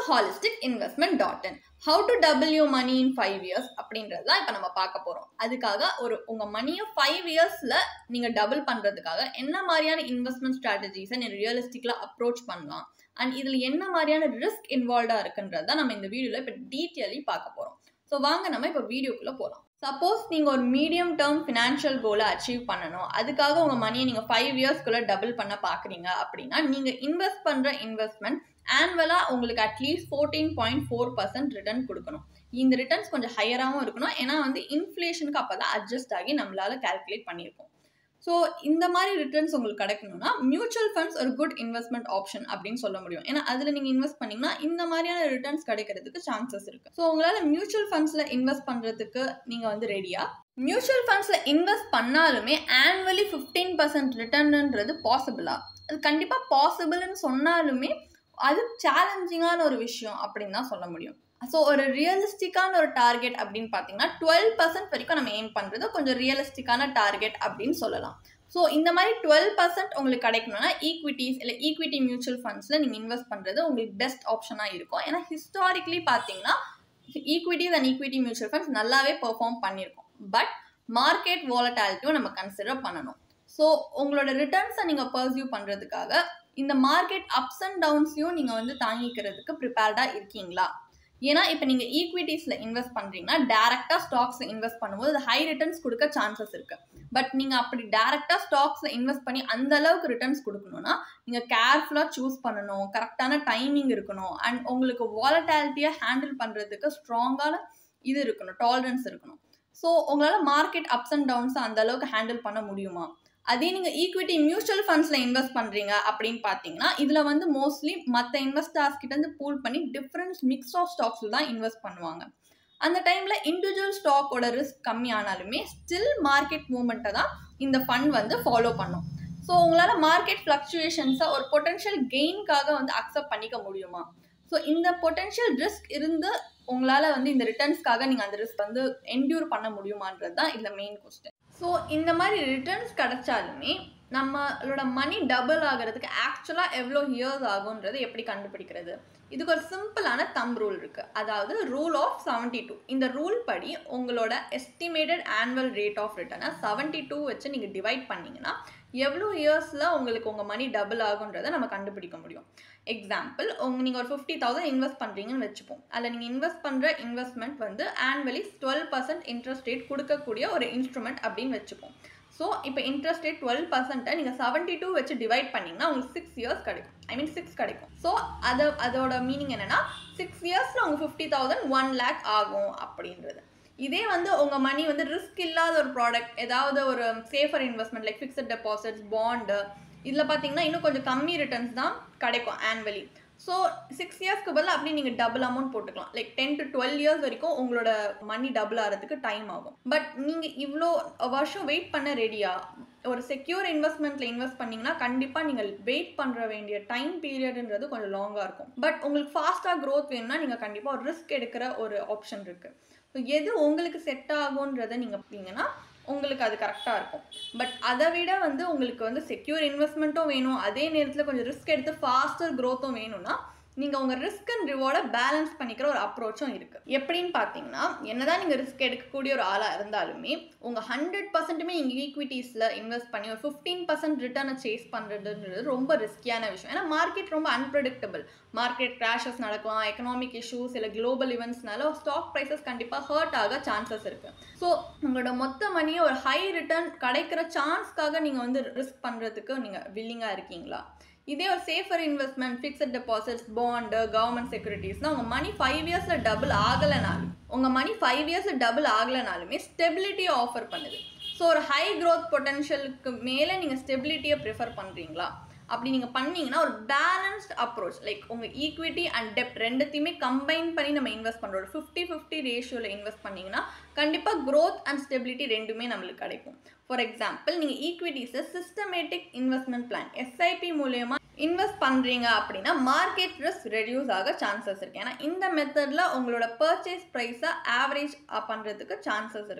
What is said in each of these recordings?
holistic investment dot in how to double you money in five years அப்படின்றது தான் இப்போ நம்ம பார்க்க போகிறோம் அதுக்காக ஒரு உங்கள் மணியை ஃபைவ் இயர்ஸில் நீங்கள் டபுள் பண்ணுறதுக்காக என்ன மாதிரியான இன்வெஸ்ட்மெண்ட் ஸ்ட்ராட்டஜிஸை நீங்கள் ரியலிஸ்டிக்கில் அப்ரோச் பண்ணலாம் அண்ட் இதில் என்ன மாதிரியான ரிஸ்க் இன்வால்வ்டாக இருக்குன்றது தான் நம்ம இந்த வீடியோவில் இப்போ டீட்டெயிலி பார்க்க போகிறோம் ஸோ வாங்க நம்ம இப்போ வீடியோக்குள்ளே போகலாம் சப்போஸ் நீங்கள் ஒரு மீடியம் டேர்ம் ஃபினான்ஷியல் கோலை அச்சீவ் பண்ணணும் அதுக்காக உங்கள் மணியை நீங்கள் ஃபைவ் இயர்ஸ்க்குள்ளே டபுள் பண்ண பார்க்குறீங்க அப்படின்னா நீங்கள் இன்வெஸ்ட் பண்ணுற இன்வெஸ்ட்மெண்ட் ஆனுவலாக உங்களுக்கு at least fourteen point four percent return கொடுக்கணும் இந்த ரிட்டர்ன்ஸ் கொஞ்சம் ஹையராகவும் இருக்கணும் ஏன்னா வந்து இன்ஃப்ளேஷனுக்கு அப்போ தான் அட்ஜஸ்ட் ஆகி நம்மளால் கால்குலேட் பண்ணியிருக்கோம் ஸோ இந்த மாதிரி ரிட்டர்ன்ஸ் உங்களுக்கு கிடைக்கணும்னா மியூச்சுவல் ஃபண்ட்ஸ் ஒரு குட் இன்வெஸ்ட்மெண்ட் ஆப்ஷன் அப்படின்னு சொல்ல முடியும் ஏன்னா அதில் நீங்கள் இன்வெஸ்ட் பண்ணிங்கன்னா இந்த மாதிரியான ரிட்டர்ன்ஸ் கிடைக்கிறதுக்கு சான்சஸ் இருக்குது ஸோ உங்களால் மியூச்சுவல் ஃபண்ட்ஸில் இன்வெஸ்ட் பண்ணுறதுக்கு நீங்கள் வந்து ரெடியா மியூச்சுவல் ஃபண்ட்ஸில் இன்வெஸ்ட் பண்ணாலுமே ஆனுவலி ஃபிஃப்டீன் பர்சன்ட் ரிட்டர்ன்ன்றது பாசிபிளா அது கண்டிப்பாக பாசிபிள்னு சொன்னாலுமே அது சேலஞ்சிங்கான ஒரு விஷயம் அப்படின்னு தான் சொல்ல முடியும் ஸோ ஒரு ரியலிஸ்டிக்கான ஒரு டார்கெட் அப்படின்னு பார்த்தீங்கன்னா டுவெல் பர்சன்ட் வரைக்கும் நம்ம எய்ம் பண்ணுறது கொஞ்சம் ரியலிஸ்டிக்கான டார்கெட் அப்படின்னு சொல்லலாம் ஸோ இந்த மாதிரி டுவெல் பர்சன்ட் உங்களுக்கு கிடைக்கணும்னா ஈக்விட்டிஸ் இல்லை ஈக்விட்டி மியூச்சுவல் ஃபண்ட்ஸில் நீங்கள் இன்வெஸ்ட் பண்ணுறது உங்களுக்கு பெஸ்ட் ஆப்ஷனாக இருக்கும் ஏன்னா ஹிஸ்டாரிக்லி பார்த்தீங்கன்னா equities and equity mutual funds நல்லாவே பெர்ஃபார்ம் பண்ணியிருக்கோம் பட் மார்க்கெட் வாலட்டாலிட்டியும் நம்ம கன்சிடர் பண்ணணும் ஸோ உங்களோட ரிட்டர்ன்ஸை நீங்கள் பர்சியூ பண்ணுறதுக்காக இந்த மார்க்கெட் அப்ஸ் அண்ட் டவுன்ஸையும் நீங்கள் வந்து தாங்கிக்கிறதுக்கு ப்ரிப்பேர்டாக இருக்கீங்களா ஏன்னா இப்போ நீங்கள் ஈக்விட்டிஸில் இன்வெஸ்ட் பண்ணுறீங்கன்னா டேரெக்டாக ஸ்டாக்ஸில் இன்வெஸ்ட் பண்ணும்போது அது ஹை ரிட்டர்ன்ஸ் கொடுக்க சான்சஸ் இருக்குது பட் நீங்கள் அப்படி டேரெக்டாக ஸ்டாக்ஸில் இன்வெஸ்ட் பண்ணி அந்த அளவுக்கு ரிட்டர்ன்ஸ் கொடுக்கணும்னா நீங்கள் கேர்ஃபுல்லாக சூஸ் பண்ணணும் கரெக்டான டைமிங் இருக்கணும் அண்ட் உங்களுக்கு வாலட்டாலிட்டியை ஹேண்டில் பண்ணுறதுக்கு ஸ்ட்ராங்கான இது இருக்கணும் டாலரன்ஸ் இருக்கணும் ஸோ உங்களால் மார்க்கெட் அப்ஸ் அண்ட் டவுன்ஸை அந்த அளவுக்கு ஹேண்டில் பண்ண முடியுமா அதே நீங்கள் ஈக்விட்டி மியூச்சுவல் ஃபண்ட்ஸில் இன்வெஸ்ட் பண்ணுறீங்க அப்படின்னு பார்த்தீங்கன்னா இதில் வந்து மோஸ்ட்லி மற்ற இன்வெஸ்டர்ஸ் கிட்டேருந்து பூல் பண்ணி டிஃப்ரெண்ட் மிக்ஸ் ஆஃப் ஸ்டாக்ஸில் தான் இன்வெஸ்ட் பண்ணுவாங்க அந்த டைமில் இண்டிவிஜுவல் ஸ்டாக்கோட ரிஸ்க் கம்மி ஆனாலுமே ஸ்டில் மார்க்கெட் மூமெண்ட்டை தான் இந்த ஃபண்ட் வந்து ஃபாலோ பண்ணும் ஸோ உங்களால் மார்க்கெட் ஃப்ளக்சுவேஷன்ஸை ஒரு பொட்டென்ஷியல் கெயின்காக வந்து அக்செப்ட் பண்ணிக்க முடியுமா ஸோ இந்த பொட்டென்ஷியல் ரிஸ்க் இருந்து உங்களால் வந்து இந்த ரிட்டர்ன்ஸ்க்காக நீங்கள் அந்த ரிஸ்க் வந்து என்டியூர் பண்ண முடியுமான்றது தான் இந்த மெயின் கொஸ்டின் ஸோ இந்த மாதிரி ரிட்டர்ன்ஸ் கிடைச்சாலுமே நம்மளோட மணி டபுள் ஆகிறதுக்கு ஆக்சுவலாக எவ்வளோ இயர்ஸ் ஆகுன்றது எப்படி கண்டுபிடிக்கிறது இதுக்கு ஒரு சிம்பிளான தம் ரூல் இருக்குது அதாவது ரூல் ஆஃப் செவன்ட்டி டூ இந்த ரூல் படி உங்களோட எஸ்டிமேட்டட் ஆனுவல் ரேட் ஆஃப் ரிட்டர்னை செவன்ட்டி டூ வச்சு நீங்கள் டிவைட் பண்ணிங்கன்னா எவ்வளோ இயர்ஸில் உங்களுக்கு உங்கள் மணி டபுள் ஆகுன்றதை நம்ம கண்டுபிடிக்க முடியும் எக்ஸாம்பிள் உங்க நீங்கள் ஒரு ஃபிஃப்டி தௌசண்ட் இன்வெஸ்ட் பண்ணுறீங்கன்னு வச்சுப்போம் அதில் நீங்கள் இன்வெஸ்ட் பண்ணுற இன்வெஸ்ட்மெண்ட் வந்து annually twelve percent interest rate கொடுக்கக்கூடிய ஒரு இன்ஸ்ட்ருமெண்ட் அப்படின்னு வச்சுப்போம் ஸோ இப்போ இன்ட்ரெஸ்ட் ரேட் டுவெல் பர்சன்ட்டை நீங்கள் செவன்ட்டி டூ வச்சு டிவைட் பண்ணிங்கன்னா உங்களுக்கு சிக்ஸ் இயர்ஸ் கிடைக்கும் ஐ மீன் சிக்ஸ் கிடைக்கும் ஸோ அதை அதோட மீனிங் என்னென்னா சிக்ஸ் இயர்ஸில் உங்களுக்கு ஃபிஃப்டி தௌசண்ட் ஒன் லேக் ஆகும் அப்படின்றது இதே வந்து உங்கள் மணி வந்து ரிஸ்க் இல்லாத ஒரு ப்ராடக்ட் ஏதாவது ஒரு safer investment like fixed deposits bond இதில் பார்த்தீங்கன்னா இன்னும் கொஞ்சம் கம்மி ரிட்டர்ன்ஸ் தான் கிடைக்கும் ஆனுவலி ஸோ சிக்ஸ் இயர்ஸ்க்கு பதில் அப்படி நீங்கள் டபுள் அமௌண்ட் போட்டுக்கலாம் like ten to twelve years வரைக்கும் உங்களோட மணி டபுள் ஆகிறதுக்கு டைம் ஆகும் பட் நீங்கள் இவ்வளோ வருஷம் வெயிட் பண்ண ரெடியா ஒரு செக்யூர் இன்வெஸ்ட்மெண்ட்டில் இன்வெஸ்ட் பண்ணிங்கன்னா கண்டிப்பாக நீங்கள் வெயிட் பண்ணுற வேண்டிய டைம் பீரியடுன்றது கொஞ்சம் லாங்காக இருக்கும் பட் உங்களுக்கு ஃபாஸ்ட்டாக க்ரோத் வேணும்னா நீங்கள் கண்டிப்பாக ஒரு ரிஸ்க் எடுக்கிற ஒரு ஆப்ஷன் இருக்குது ஸோ எது உங்களுக்கு செட் ஆகுன்றதை நீங்கள் பார்த்தீங்கன்னா உங்களுக்கு அது கரெக்டாக இருக்கும் பட் அதை விட வந்து உங்களுக்கு வந்து செக்யூர் இன்வெஸ்ட்மெண்ட்டும் வேணும் அதே நேரத்தில் கொஞ்சம் ரிஸ்க் எடுத்து ஃபாஸ்டர் க்ரோத்தும் வேணும்னா நீங்கள் உங்கள் ரிஸ்க் அண்ட் ரிவார்டை பேலன்ஸ் பண்ணிக்கிற ஒரு அப்ரோச்சும் இருக்குது எப்படின்னு பார்த்தீங்கன்னா என்னதான் நீங்கள் ரிஸ்க் எடுக்கக்கூடிய ஒரு ஆளாக இருந்தாலுமே உங்கள் ஹண்ட்ரட் பர்சன்ட்டுமே நீங்கள் ஈக்விட்டிஸில் இன்வெஸ்ட் பண்ணி ஒரு ஃபிஃப்டீன் பர்சன்ட் ரிட்டர்னை சேஸ் பண்ணுறதுன்றது ரொம்ப ரிஸ்கியான விஷயம் ஏன்னா மார்க்கெட் ரொம்ப அன்பிரடிக்டபிள் மார்க்கெட் கிராஷஸ் நடக்கலாம் எக்கனாமிக் இஷ்யூஸ் இல்லை குளோபல் இவெண்ட்ஸ்னால ஸ்டாக் ப்ரைஸஸ் கண்டிப்பாக ஹர்ட் ஆக சான்சஸ் இருக்குது ஸோ உங்களோட மொத்த மணியை ஒரு ஹை ரிட்டர்ன் கிடைக்கிற சான்ஸ்க்காக நீங்கள் வந்து ரிஸ்க் பண்ணுறதுக்கு நீங்கள் வில்லிங்காக இருக்கீங்களா இதே ஒரு safer investment fixed deposits bond government செக்யூரிட்டிஸ்னால் உங்கள் மணி ஃபைவ் இயர்ஸில் டபுள் ஆகலைனாலும் உங்கள் மணி ஃபைவ் இயர்ஸில் டபுள் ஆகலைனாலுமே ஸ்டெபிலிட்டியை ஆஃபர் பண்ணுது ஸோ ஒரு ஹை க்ரோத் பொட்டன்ஷியலுக்கு மேலே நீங்கள் ஸ்டெபிலிட்டியை ப்ரிஃபர் பண்ணுறீங்களா அப்படி நீங்கள் பண்ணீங்கன்னா ஒரு பேலன்ஸ்ட் அப்ரோச் லைக் உங்கள் ஈக்விட்டி அண்ட் டெப்ட் ரெண்டுத்தையுமே கம்பைன் பண்ணி நம்ம இன்வெஸ்ட் பண்ணுறோம் ஒரு ஃபிஃப்டி ஃபிஃப்டி ரேஷியோவில் இன்வெஸ்ட் பண்ணிங்கன்னா கண்டிப்பாக க்ரோத் அண்ட் ஸ்டெபிலிட்டி ரெண்டுமே நம்மளுக்கு கிடைக்கும் ஃபார் எக்ஸாம்பிள் நீங்கள் ஈக்விட்டிஸை சிஸ்டமேட்டிக் இன்வெஸ்ட்மெண்ட் பிளான் எஸ்ஐபி மூலயமா இன்வெஸ்ட் பண்ணுறீங்க அப்படின்னா மார்க்கெட் ரிஸ்க் ரெடியூஸ் ஆக சான்சஸ் இருக்குது ஏன்னா இந்த மெத்தடில் உங்களோட பர்ச்சேஸ் ப்ரைஸை ஆவரேஜ் பண்ணுறதுக்கு சான்சஸ் இருக்குது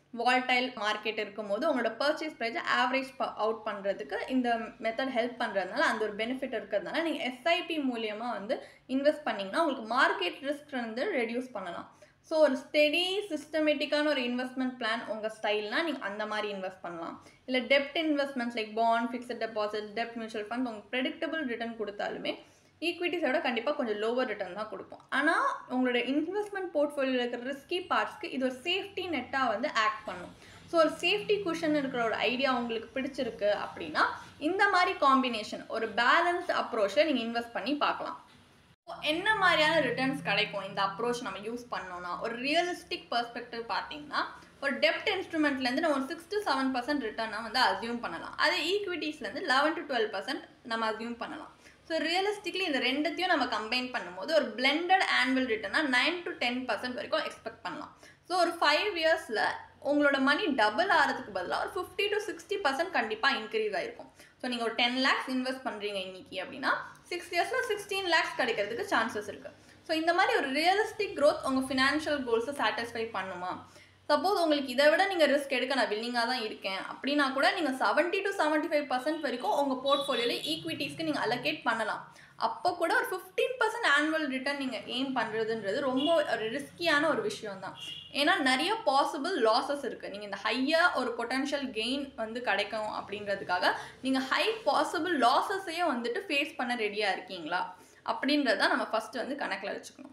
வால்டைல் மார்க்கெட் இருக்கும்போது உங்களோட பர்ச்சேஸ் ப்ரைஸை ஆவரேஜ் அவுட் பண்ணுறதுக்கு இந்த மெத்தட் ஹெல்ப் பண்ணுறதுனால அந்த ஒரு பெனிஃபிட் இருக்கிறதுனால நீங்கள் எஸ்ஐபி மூலியமாக வந்து இன்வெஸ்ட் பண்ணிங்கன்னா உங்களுக்கு மார்க்கெட் ரிஸ்க் வந்து ரெடியூஸ் பண்ணலாம் ஸோ ஒரு ஸ்டெடி சிஸ்டமேட்டிக்கான ஒரு இன்வெஸ்ட்மெண்ட் பிளான் உங்கள் ஸ்டைல்னால் நீங்கள் அந்த மாதிரி இன்வெஸ்ட் பண்ணலாம் இல்லை டெப்ட் investments like bond fixed deposit டெப்ட் மியூச்சுவல் ஃபண்ட் உங்களுக்கு ப்ரெடிக்டபிள் ரிட்டர்ன் கொடுத்தாலுமே ஈக்விட்டிஸோட கண்டிப்பாக கொஞ்சம் லோவர் ரிட்டர்ன் தான் கொடுக்கும் ஆனால் உங்களோட இன்வெஸ்ட்மெண்ட் போர்ட்ஃபோலியோவில் இருக்கிற ரிஸ்கி பார்ட்ஸ்க்கு இது ஒரு சேஃப்டி நெட்டாக வந்து ஆக்ட் பண்ணும் ஸோ ஒரு சேஃப்டி குஷன் இருக்கிற ஒரு ஐடியா உங்களுக்கு பிடிச்சிருக்கு அப்படின்னா இந்த மாதிரி காம்பினேஷன் ஒரு பேலன்ஸ்ட் அப்ரோச்சை நீங்கள் இன்வெஸ்ட் பண்ணி பார்க்கலாம் என்ன மாதிரியான ரிட்டர்ன்ஸ் கிடைக்கும் இந்த அப்ரோச் நம்ம யூஸ் பண்ணோம்னா ஒரு ரியலிஸ்டிக் பர்ஸ்பெக்டிவ் பார்த்தீங்கன்னா ஒரு டெப்ட் இன்ஸ்ட்ருமெண்ட்லேருந்து நம்ம ஒரு சிக்ஸ் டு செவன் பர்சன்ட் ரிட்டர்னாக வந்து அசியூம் பண்ணலாம் அதே ஈக்விட்டிஸ்லேருந்து லெவன் டு டுவெல் பர்சன்ட் நம்ம அசியூம் பண்ணலாம் ஸோ ரியலிஸ்டிக்லி இந்த ரெண்டுத்தையும் நம்ம கம்பைன் பண்ணும்போது ஒரு பிளெண்டட் ஆனுவல் ரிட்டர்னாக நைன் டு டென் பர்சன்ட் வரைக்கும் எக்ஸ்பெக்ட் பண்ணலாம் ஸோ ஒரு ஃபைவ் இயர்ஸில் உங்களோட மணி டபுள் ஆகிறதுக்கு பதிலாக ஒரு ஃபிஃப்டி டு சிக்ஸ்டி பர்சன்ட் கண்டிப்பாக இன்க்ரீஸ் ஆயிருக்கும் ஸோ நீங்கள் ஒரு டென் லேக்ஸ் இன்வெஸ்ட் பண்ணுறீங்க இன்னைக்கு அப்படின்னா சிக்ஸ் இயர்ஸில் சிக்ஸ்டீன் லேக்ஸ் கிடைக்கிறதுக்கு சான்சஸ் இருக்குது ஸோ இந்த மாதிரி ஒரு ரியலிஸ்டிக் க்ரோத் உங்கள் ஃபினான்ஷியல் கோல்ஸை சாட்டிஸ்ஃபை பண்ணுமா சப்போஸ் உங்களுக்கு இதை விட நீங்கள் ரிஸ்க் எடுக்க நான் வில்லிங்காக தான் இருக்கேன் அப்படின்னா கூட நீங்கள் seventy to seventy five percent வரைக்கும் உங்கள் போர்ட்ஃபோலியோவில் ஈக்விட்டிஸ்க்கு நீங்கள் அலோகேட் பண்ணலாம் அப்போ கூட ஒரு ஃபிஃப்டீன் பர்சன்ட் ஆனுவல் ரிட்டர்ன் நீங்கள் எய்ம் பண்ணுறதுன்றது ரொம்ப ஒரு ரிஸ்கியான ஒரு விஷயம் தான் ஏன்னா நிறைய பாசிபிள் லாஸஸ் இருக்குது நீங்கள் இந்த ஹையாக ஒரு பொட்டன்ஷியல் கெயின் வந்து கிடைக்கும் அப்படின்றதுக்காக நீங்கள் ஹை பாசிபிள் லாஸஸையும் வந்துட்டு ஃபேஸ் பண்ண ரெடியாக இருக்கீங்களா அப்படின்றத நம்ம ஃபஸ்ட்டு வந்து கணக்கில் வச்சுக்கணும்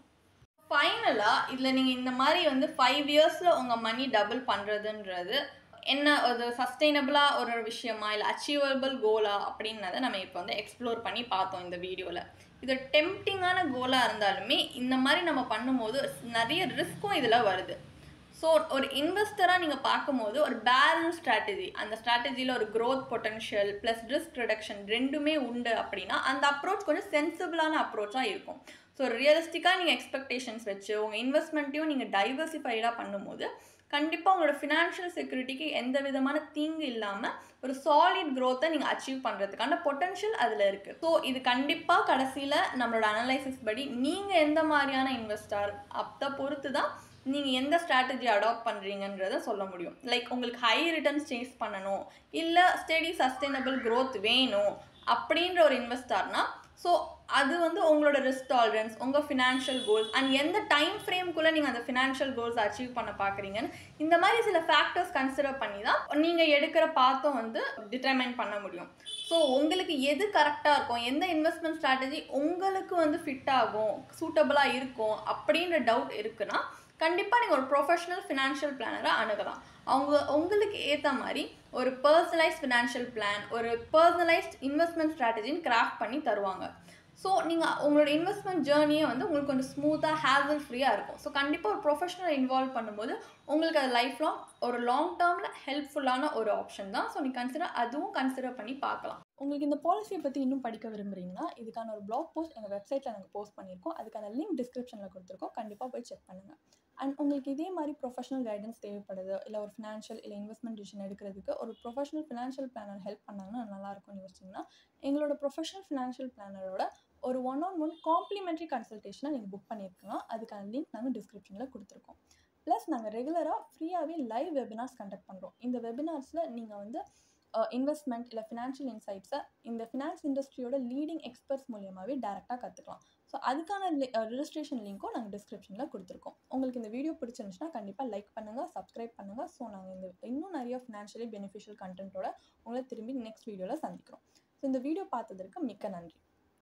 ஃபைனலாக இதில் நீங்கள் இந்த மாதிரி வந்து ஃபைவ் இயர்ஸில் உங்கள் மணி டபுள் பண்ணுறதுன்றது என்ன ஒரு சஸ்டைனபிளாக ஒரு விஷயமா இல்லை அச்சீவபிள் கோலா அப்படின்னதை நம்ம இப்போ வந்து எக்ஸ்ப்ளோர் பண்ணி பார்த்தோம் இந்த வீடியோவில் இது டெம்டிங்கான கோலாக இருந்தாலுமே இந்த மாதிரி நம்ம பண்ணும்போது நிறைய ரிஸ்க்கும் இதில் வருது ஸோ ஒரு இன்வெஸ்டராக நீங்கள் பார்க்கும்போது ஒரு பேலன்ஸ் ஸ்ட்ராட்டஜி அந்த ஸ்ட்ராட்டஜியில் ஒரு growth potential plus risk reduction ரெண்டுமே உண்டு அப்படின்னா அந்த அப்ரோச் கொஞ்சம் சென்சிபிளான அப்ரோச்சாக இருக்கும் ஸோ ரியலிஸ்டிக்காக நீங்கள் எக்ஸ்பெக்டேஷன்ஸ் வச்சு உங்கள் இன்வெஸ்ட்மெண்ட்டையும் நீங்கள் டைவர்சிஃபைடாக பண்ணும்போது கண்டிப்பாக உங்களோட ஃபினான்ஷியல் செக்யூரிட்டிக்கு எந்த விதமான தீங்கு இல்லாமல் ஒரு சாலிட் க்ரோத்தை நீங்கள் அச்சீவ் பண்ணுறதுக்கான பொட்டன்ஷியல் அதில் இருக்குது ஸோ இது கண்டிப்பாக கடைசியில் நம்மளோட அனலைசிஸ் படி நீங்கள் எந்த மாதிரியான இன்வெஸ்டார் அதை பொறுத்து தான் நீங்கள் எந்த ஸ்ட்ராட்டஜி அடாப்ட் பண்ணுறீங்கன்றத சொல்ல முடியும் லைக் உங்களுக்கு ஹை ரிட்டர்ன்ஸ் சேஸ் பண்ணணும் இல்லை ஸ்டெடி சஸ்டைனபிள் க்ரோத் வேணும் அப்படின்ற ஒரு இன்வெஸ்டார்னா ஸோ அது வந்து உங்களோட ரிஸ்க் டாலரன்ஸ் உங்கள் ஃபினான்ஷியல் கோல்ஸ் அண்ட் எந்த டைம் ஃப்ரேம்குள்ளே நீங்கள் அந்த ஃபினான்ஷியல் கோல்ஸ் அச்சீவ் பண்ண பார்க்குறீங்கன்னு இந்த மாதிரி சில ஃபேக்டர்ஸ் கன்சிடர் பண்ணி தான் நீங்கள் எடுக்கிற பாத்தும் வந்து டிட்டர்மைன் பண்ண முடியும் ஸோ உங்களுக்கு எது கரெக்டாக இருக்கும் எந்த இன்வெஸ்ட்மெண்ட் ஸ்ட்ராட்டஜி உங்களுக்கு வந்து ஃபிட் ஆகும் சூட்டபுளாக இருக்கும் அப்படின்ற டவுட் இருக்குன்னா கண்டிப்பாக நீங்கள் ஒரு ப்ரொஃபஷனல் ஃபினான்ஷியல் பிளானராக அணுகலாம் அவங்க உங்களுக்கு ஏற்ற மாதிரி ஒரு பர்சனலைஸ்ட் ஃபினான்ஷியல் பிளான் ஒரு பர்சனலைஸ்ட் இன்வெஸ்ட்மெண்ட் ஸ்ட்ராட்டஜின்னு கிராஃப்ட் பண்ணி தருவாங்க ஸோ நீங்கள் உங்களோட இன்வெஸ்ட்மெண்ட் ஜேர்னியே வந்து உங்களுக்கு கொஞ்சம் ஸ்மூத்தாக ஹேசல் ஃப்ரீயாக இருக்கும் ஸோ கண்டிப்பாக ஒரு ப்ரொஃபஷனல் இன்வால்வ் பண்ணும்போது உங்களுக்கு அது லைஃப் லாங் ஒரு லாங் டேர்மில் ஹெல்ப்ஃபுல்லான ஒரு ஆப்ஷன் தான் ஸோ நீ கன்சிடர் அதுவும் கன்சிடர் பண்ணி பார்க்கலாம் உங்களுக்கு இந்த பாலிசியை பற்றி இன்னும் படிக்க விரும்புறீங்கன்னா இதுக்கான ஒரு பிளாக் போஸ்ட் எங்கள் வெப்சைட்டில் நாங்கள் போஸ்ட் பண்ணியிருக்கோம் அதுக்கான லிங்க் டிஸ்கிரிப்ஷனில் கொடுத்துருக்கோம் கண்டிப்பாக போய் செக் பண்ணுங்கள் அண்ட் உங்களுக்கு இதே மாதிரி ப்ரொஃபஷனல் கைடன்ஸ் தேவைப்படுது இல்லை ஒரு ஃபினான்ஷியல் இல்லை இன்வெஸ்ட்மெண்ட் டிசிஷன் எடுக்கிறதுக்கு ஒரு ப்ரொஃபஷனல் ஃபினான்ஷியல் பிளானர் ஹெல்ப் பண்ணாங்கன்னா நல்லாயிருக்கும்னு யோசிச்சிங்கன்னா எங்களோட ப்ரொஃபஷனல் ஃபினான்ஷியல் பிளானரோட ஒரு ஒன் ஆன் ஒன் காம்ப்ளிமெண்ட்ரி கன்சல்டேஷனை நீங்கள் புக் பண்ணியிருக்கலாம் அதுக்கான லிங்க் நாங்கள் டிஸ்கிரிப்ஷனில் கொடுத்துருக்கோம் ப்ளஸ் நாங்கள் ரெகுலராக ஃப்ரீயாகவே லைவ் வெபினார்ஸ் கண்டக்ட் பண்ணுறோம் இந்த வெபினார்ஸில் நீங்கள் வந்து இன்வெஸ்ட்மெண்ட் இல்லை ஃபினான்ஷியல் இன்சைட்ஸை இந்த ஃபினான்ஸ் இண்டஸ்ட்ரியோட லீடிங் எக்ஸ்பர்ட்ஸ் மூலியமாகவே டேரெக்டாக கற்றுக்கலாம் ஸோ அதுக்கான ரிஜிஸ்ட்ரேஷன் லிங்க்கும் நாங்கள் டிஸ்கிரிப்ஷனில் கொடுத்துருக்கோம் உங்களுக்கு இந்த வீடியோ பிடிச்சிருந்துச்சுன்னா கண்டிப்பாக லைக் பண்ணுங்கள் சப்ஸ்கிரைப் பண்ணுங்கள் ஸோ நாங்கள் இந்த இன்னும் நிறைய ஃபினான்ஷியலி பெனிஃபிஷியல் கண்டென்ட்டோட உங்களை திரும்பி நெக்ஸ்ட் வீடியோவில் சந்திக்கிறோம் ஸோ இந்த வீடியோ பார்த்ததற்கு மிக்க நன்றி